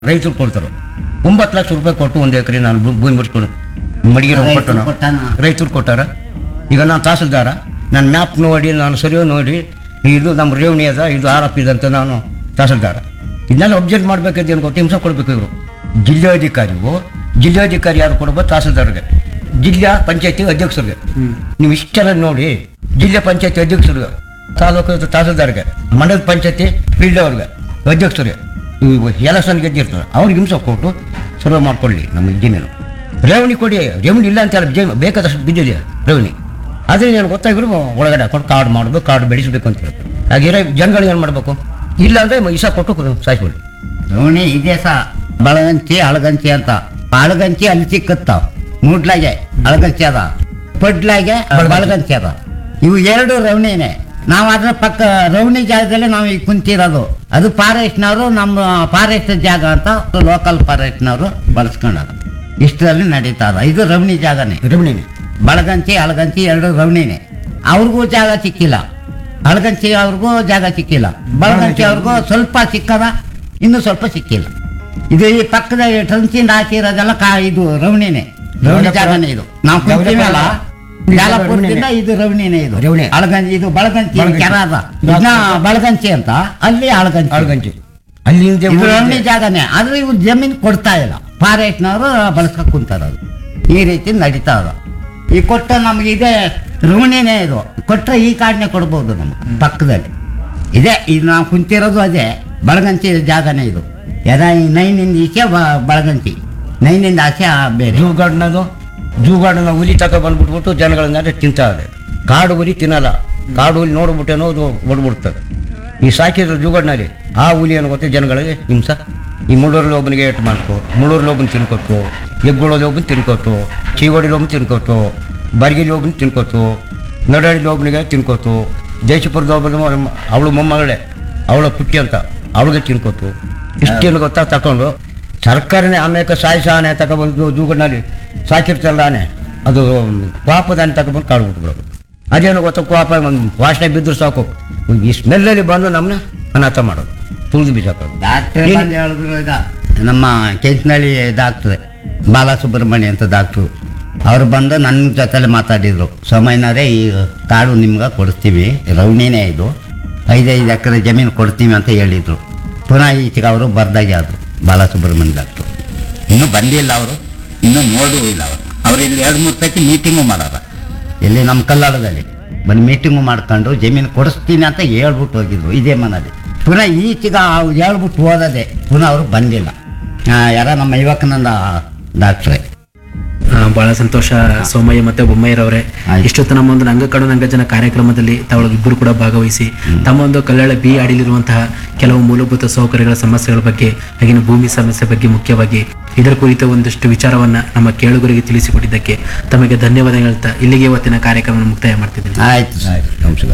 ರೈತರು ಕೊಡ್ತಾರೆ ಒಂಬತ್ತು ಲಕ್ಷ ರೂಪಾಯಿ ಕೊಟ್ಟು ಒಂದು ಎಕರೆ ನಾನು ಭೂ- ಭೂಮಿ ಬಿಡಿಸ್ಕೊಂಡು ಮಡಿಗಿರೋ ರೈತರು ಕೊಟ್ಟನು ಕೊಟ್ಟಾನ. ರೈತರು ಕೊಟ್ಟಾರ ಈಗ ನಾನು ತಹಸೀಲ್ದಾರ ನನ್ನ ಮ್ಯಾಪ್ ನೋಡಿ ನಾನು ಸರಿಯೋ ನೋಡಿ ಇದು ನಮ್ಮ ರೇವಣಿ ಅದ ಇದು ಆರೋಪ ಇದೆ ಅಂತ ನಾನು ತಹಸೀಲ್ದಾರ ಇದನ್ನೆಲ್ಲ ಅಬ್ಜರ್ವ್ ಮಾಡ್ಬೇಕಾದ್ರೆ ಏನು ಗೊತ್ತು ಹಿಂಸೆ ಕೊಡ್ಬೇಕು ಇವರು ಜಿಲ್ಲಾಧಿಕಾರಿಗೂ ಜಿಲ್ಲಾಧಿಕಾರಿ ಯಾರು ಕೊಡ್ಬೋದು ತಹಸೀಲ್ದಾರ್ಗೆ ಜಿಲ್ಲಾ ಪಂಚಾಯತಿ ಅಧ್ಯಕ್ಷರಿಗೆ ನೀವು ಇಷ್ಟೆಲ್ಲ ನೋಡಿ ಜಿಲ್ಲಾ ಪಂಚಾಯತಿ ಅಧ್ಯಕ್ಷರಿಗೆ ತಾಲೂಕು ತಹಸೀಲ್ದಾರ್ಗೆ ಮಂಡಲ ಪಂಚಾಯತಿ ಫೀಲ್ಡ್ ಅವ್ರಿಗೆ ಅಧ್ಯಕ್ಷರಿಗೆ ಇವು ಎಲೆಕ್ಷನ್ ಗೆದ್ದಿರ್ತಾರೆ ಅವ್ರಿಗೆ ಹಿಂಸೆ ಕೊಟ್ಟು ಸರ್ವೆ ಮಾಡ್ಕೊಳ್ಳಿ ನಮ್ಮ ಜಮೀನು ರೇವಣಿ ಕೊಡಿ ರೇವಣಿ ಇಲ್ಲ ಅಂತ ಹೇಳಿ ಜಮೀನು ಬೇಕಾದಷ್ಟು ಬಿದ್ದಿದೆ ರೇವಣಿ ಆದರೆ ಏನು ಗೊತ್ತಾಗಿದ್ರು ಒಳಗಡೆ ಹಾಕೊಂಡು ಕಾರ್ಡ್ ಮಾಡಬೇಕು ಕಾರ್ಡ್ ಬೆಳೆಸಬೇಕು ಅಂತ ಹೇಳ್ತಾರೆ ಹಾಗಿರೋ ಜನಗಳಿಗೆ ಏನು ಮಾಡಬೇಕು ಇಲ್ಲ ಅಂದರೆ ಇಸ ಕೊಟ್ಟು ಸಾಯಿಸ್ಬಿಡಿ ರೋಣಿ ಇದೆ ಸಹ ಬಳಗಂಚಿ ಅಳಗಂಚಿ ಅಂತ ಅಳಗಂಚಿ ಅಲ್ಲಿ ಸಿಕ್ಕತ್ತಾವ ಮೂಡ್ಲಾಗೆ ಅಳಗಂಚಿ ಅದ ಪಡ್ಲಾಗೆ ಬಳಗಂಚಿ ಅದ ಇವು ಎರಡು ರವಣಿನೇ ನಾವು ಅದ್ರ ಪಕ್ಕ ರವಣಿ ಜಾಗದಲ್ಲಿ ನಾವು ಈಗ ಕುಂತಿರೋದು ಅದು ಫಾರೆಸ್ಟ್ನವರು ನಮ್ಮ ಫಾರೆಸ್ಟ್ ಜಾಗ ಅಂತ ಲೋಕಲ್ ಫಾರೆಸ್ಟ್ನವರು ಬಳಸ್ಕೊಂಡಾರ ಇಷ್ಟರಲ್ಲಿ ನಡೀತಾ ಅದ ಇದು ರವಣಿ ಜಾಗನೇ ರೇವಣಿನೇ ಬಳಗಂಚಿ ಅಳಗಂಚಿ ಎರಡು ರವಣಿನೇ ಅವ್ರಿಗೂ ಜಾಗ ಸಿಕ್ಕಿಲ್ಲ ಅಳಗಂಚಿ ಅವ್ರಿಗೂ ಜಾಗ ಸಿಕ್ಕಿಲ್ಲ ಬಳಗಂಚಿ ಅವ್ರಿಗೂ ಸ್ವಲ್ಪ ಸಿಕ್ಕದ ಇನ್ನು ಸ್ವಲ್ಪ ಸಿಕ್ಕಿಲ್ಲ ಇದು ಈ ಪಕ್ಕದ ಟ್ರಂಚಿಂದ ಹಾಕಿರೋದೆಲ್ಲ ಕಾ ಇದು ರವಣಿನೇ ರವಣಿ ಜಾಗನೇ ಇದು ನಾವು ಕುಂತೀವಲ್ಲ ಜಾಲಪುರದಿಂದ ಇದು ರವಣಿನೇ ಇದು ರವಣಿ. ಅಳಗಂಚಿ ಇದು ಬಳಗಂಚಿ ಬಳಗಂಚಿ. ಕೆರ ಅದ ಇದನ್ನ ಬಳಗಂಚಿ ಅಂತ ಅಲ್ಲಿ ಅಳಗಂಚಿ ಆಳ್ಗಂಜಿ ಅಲ್ಲಿಂದ ಇದು ರವಣಿ ಜಾಗನೇ ಆದ್ರೆ ಇವ್ರು ಜಮೀನು ಕೊಡ್ತಾ ಇಲ್ಲ ಫಾರೆಸ್ಟ್ನವರು ಬಳಸ್ಕೊಂಡ್ ಕುಂತಾರ ಅದು ಈ ರೀತಿ ನಡೀತಾ ಅದ ಈ ಕೊಟ್ಟ ನಮ್ಗೆ ಇದೆ ಋಣಿನೇ ಇದು ಕೊಟ್ರೆ ಈ ಕಾರ್ಡ್ನೆ ಕೊಡ್ಬೋದು ನಮ್ಗೆ ಪಕ್ಕದಲ್ಲಿ ಇದೆ ಇದು ನಾವು ಕುಂತಿರೋದು ಅದೇ ಬಳಗಂಚಿ ಜಾಗನೇ ಇದು ಎರ ಈ ನೈನಿಂದ ಈಚೆ ಬ- ಬಳಗಂಚಿ ನೈನಿಂದ ಆಚೆ ಆ ಬೇರೆ ಜೂ ಗಾರ್ಡನದು ಜೂ ಗಾರ್ಡನ್ ಹುಲಿ ತಕ ಬಂದ್ಬಿಟ್ಬಿಟ್ಟು ಜನಗಳನ್ನ ತಿಂತಾ ಇದೆ ಕಾಡು ಹುಲಿ ತಿನ್ನಲ್ಲ ಕಾಡು ಹುಲಿ ನೋಡ್ಬಿಟ್ಟೇನೋ ಅದು ಹೊಡ್ಬಿಡ್ತದೆ ಈ ಸಾಕಿರೋ ಜೂ ಗಾರ್ಡನಲ್ಲಿ ಆ ಹುಲಿ ಏನು ಗೊತ್ತೆ ಜನಗಳಿಗೆ ಹಿಂಸ ಈ ಮುಳ್ಳೂರಲ್ಲಿ ಒಬ್ಬನಿಗೆ ಏಟು ಮಾಡ್ಕೊ ಮುಳ್ಳೂರಲ್ಲಿ ಒಬ್ಬನ ತಿನ್ಕೊಟ್ಟು ಹೆಗ್ಗೊಳಲ್ಲಿ ಒಬ್ಬನ ತಿನ್ಕೊಟ್ಟು ಚೀಗೋಡಿಲಿ ಒಬ್ಬನ ತಿನ್ಕೊಟ್ಟು ಬರ್ಗಿಲಿ ಒಬ್ಬನ ತಿನ್ಕೊಟ್ಟು ನಡಹಳ್ಳಿ ಒಬ್ಬನಿಗೆ ತಿನ್ಕೊಟ್ಟು ದೇಶಪುರದ ಒಬ್ಬನ ಅವಳು ಮೊಮ್ಮಗಳೇ ಅವಳ ಪುಟ್ಟಿ ಅಂತ ಅವಳಿಗೆ ತಿನ್ಕೊಟ್ಟು ಇಷ್ಟೇನು ಗೊತ್ತಾ ತಕೊಂಡು ಸರ್ಕಾರನೇ ಆಮೇಲೆ ಸಾಯಿಸ ಆನೆ ತಗೊಬಂದು ಜೂಗಡ್ನಲ್ಲಿ ಸಾಕಿರ್ತಲ್ಲ ಆನೆ ಅದು ಪಾಪದ ಆನೆ ತಗೊಬಂದು ಕಾಡ್ಬಿಟ್ಬಿಡೋದು ಅದೇನು ಗೊತ್ತಾ ಪಾಪ ಒಂದು ವಾಸನೆ ಬಿದ್ದರೂ ಸಾಕು ಈ ಸ್ಮೆಲ್ಲಲ್ಲಿ ಬಂದು ನಮ್ಮನ್ನ ಅನಾಥ ಮಾಡೋದು ತುಳಿದು ಬೀಸಾಕೋದು ಡಾಕ್ಟ್ರ್ ಏನ್- ಬಂದು ಹೇಳಿದ್ರು ಈಗ ನಮ್ಮ ಕೆಂಚನಹಳ್ಳಿ ಡಾಕ್ಟ್ರೆ ಬಾಲಸುಬ್ರಹ್ಮಣ್ಯ ಅಂತ ಡಾಕ್ಟ್ರು ಅವ್ರು ಬಂದು ನನ್ನ ಜೊತೆಲಿ ಮಾತಾಡಿದ್ರು ಸೋಮಯ್ಯನವರೇ ಈ ಕಾಡು ನಿಮ್ಗೆ ಕೊಡ್ತೀವಿ ರವಣಿನೇ ಇದು ಐದೈದು ಎಕರೆ ಜಮೀನು ಕೊಡ್ತೀವಿ ಅಂತ ಹೇಳಿದ್ರು ಪುನಃ ಈಚೆಗೆ ಅವರು ಬರ್ದಾಗೆ ಆದರು ಬಾಲಸುಬ್ರಹ್ಮಣ್ಯ ಡಾಕ್ಟ್ರು ಇನ್ನೂ ಬಂದಿಲ್ಲ ಅವರು ಇನ್ನೂ ನೋಡೂ ಇಲ್ಲ ಅವರು ಅವ್ರು ಇಲ್ಲಿ ಎರಡು ಮೂರು ಸತಿ ಮೀಟಿಂಗು ಮಾಡಾರ ಇಲ್ಲಿ ನಮ್ಮ ಕಲ್ಲಾಳದಲ್ಲಿ ಬಂದು ಮೀಟಿಂಗು ಮಾಡ್ಕೊಂಡು ಜಮೀನು ಕೊಡಿಸ್ತೀನಿ ಅಂತ ಹೇಳ್ಬಿಟ್ಟು ಹೋಗಿದ್ರು ಇದೇ ಮನೇಲಿ ಪುನಃ ಈಚೆಗ ಅವ್ರು ಹೇಳ್ಬಿಟ್ಟು ಹೋದದೆ ಪುನಃ ಅವರು ಬಂದಿಲ್ಲ ಆ, ಯಾರ ನಮ್ಮ ಯುವಕನಂದ ಡಾಕ್ಟ್ರೆ ಆ, ಬಹಳ ಸಂತೋಷ ಸೋಮಯ್ಯ ಮತ್ತೆ ಬೊಮ್ಮಯ್ಯರವರೇ ಆಯ್ತು. ಇಷ್ಟೊತ್ತು ನಮ್ಮ ಒಂದು ನಂಗಕಡು ನಂಗಜನ ಕಾರ್ಯಕ್ರಮದಲ್ಲಿ ತಾವು ಇಬ್ಬರು ಕೂಡ ಭಾಗವಹಿಸಿ ತಮ್ಮ ಒಂದು ಕಲ್ಯಾಣ ಬಿ ಅಡಿಲಿರುವಂತಹ ಕೆಲವು ಮೂಲಭೂತ ಸೌಕರ್ಯಗಳ ಸಮಸ್ಯೆಗಳ ಬಗ್ಗೆ ಹಾಗೆಯೇ ಭೂಮಿ ಸಮಸ್ಯೆ ಬಗ್ಗೆ ಮುಖ್ಯವಾಗಿ ಇದರ ಕುರಿತ ಒಂದಷ್ಟು ವಿಚಾರವನ್ನ ನಮ್ಮ ಕೇಳುಗರಿಗೆ ತಿಳಿಸಿಕೊಟ್ಟಿದ್ದಕ್ಕೆ ತಮಗೆ ಧನ್ಯವಾದ ಹೇಳ್ತಾ ಇಲ್ಲಿಗೆ ಇವತ್ತಿನ ಕಾರ್ಯಕ್ರಮ ಮುಕ್ತಾಯ ಮಾಡ್ತಿದ್ದೀನಿ ಆಯ್ತು ಸರ್ ನಮಸ್ಕಾರ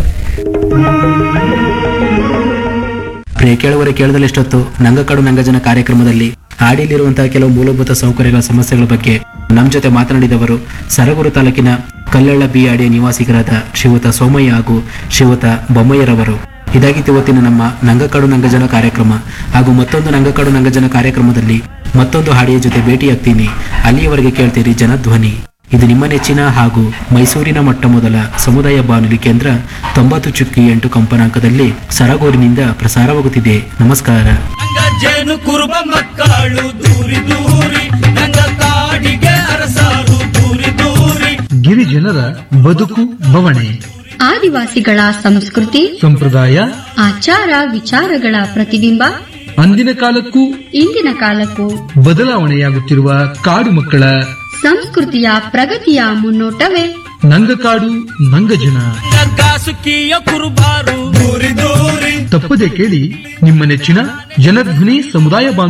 ಪ್ರಿಯ ಕೇಳುವರೆ ಕೇಳದಲ್ಲಿ ಇಷ್ಟೊತ್ತು ನಂಗಕಡು ನಂಗಜನ ಕಾರ್ಯಕ್ರಮದಲ್ಲಿ ಹಾಡಿಯಲ್ಲಿರುವಂತಹ ಕೆಲವು ಮೂಲಭೂತ ಸೌಕರ್ಯಗಳ ಸಮಸ್ಯೆಗಳ ಬಗ್ಗೆ ನಮ್ಮ ಜೊತೆ ಮಾತನಾಡಿದವರು ಸರಗೂರು ತಾಲೂಕಿನ ಕಲ್ಲಳ್ಳ ಬಿ ಅಡಿಯ ನಿವಾಸಿಗರಾದ ಶ್ರೀಯುತ ಸೋಮಯ್ಯ ಹಾಗೂ ಶ್ರೀಯುತ ಬೊಮ್ಮಯ್ಯರವರು ಇದಾಗಿತ್ತು ಇವತ್ತಿನ ನಮ್ಮ ನಂಗಕಡು ನಂಗಜನ ಕಾರ್ಯಕ್ರಮ ಹಾಗೂ ಮತ್ತೊಂದು ನಂಗಕಡು ನಂಗಜನ ಕಾರ್ಯಕ್ರಮದಲ್ಲಿ ಮತ್ತೊಂದು ಹಾಡಿಯ ಜೊತೆ ಭೇಟಿಯಾಗ್ತೀನಿ ಅಲ್ಲಿಯವರೆಗೆ ಕೇಳ್ತೀರಿ ಜನಧ್ವನಿ ಇದು ನಿಮ್ಮ ನೆಚ್ಚಿನ ಹಾಗೂ ಮೈಸೂರಿನ ಮೊಟ್ಟ ಮೊದಲ ಸಮುದಾಯ ಬಾನುಲಿ ಕೇಂದ್ರ ತೊಂಬತ್ತು ಚುಕ್ಕಿ ಎಂಟು ಕಂಪನಾಂಕದಲ್ಲಿ ಸರಗೂರಿನಿಂದ ಪ್ರಸಾರವಾಗುತ್ತಿದೆ ನಮಸ್ಕಾರ ನಂಗ ಜೇನು ಕುರುಬ ಮಕ್ಕಳು ದೂರಿ ದೂರಿ ನಂಗ ಕಾಡಿಗೆ ಅರಸಾರು ದೂರಿ ದೂರಿ ಗಿರಿಜನರ ಬದುಕು ಬವಣೆ ಆದಿವಾಸಿಗಳ ಸಂಸ್ಕೃತಿ ಸಂಪ್ರದಾಯ ಆಚಾರ ವಿಚಾರಗಳ ಪ್ರತಿಬಿಂಬ ಅಂದಿನ ಕಾಲಕ್ಕೂ ಇಂದಿನ ಕಾಲಕ್ಕೂ ಬದಲಾವಣೆಯಾಗುತ್ತಿರುವ ಕಾಡು ಮಕ್ಕಳ ಸಂಸ್ಕೃತಿಯ ಪ್ರಗತಿಯ ಮುನ್ನೋಟವೇ ನಂಗಕಾಡು ನಂಗಜನ ನಂಗ ಸುಖಿಯ ಕುರುಬಾರು ದೂರಿ ದೂರಿ ತಪ್ಪದೆ ಕೇಳಿ ನಿಮ್ಮ ನೆಚ್ಚಿನ ಜನಧ್ವನಿ ಸಮುದಾಯ ಬಾನುಲಿ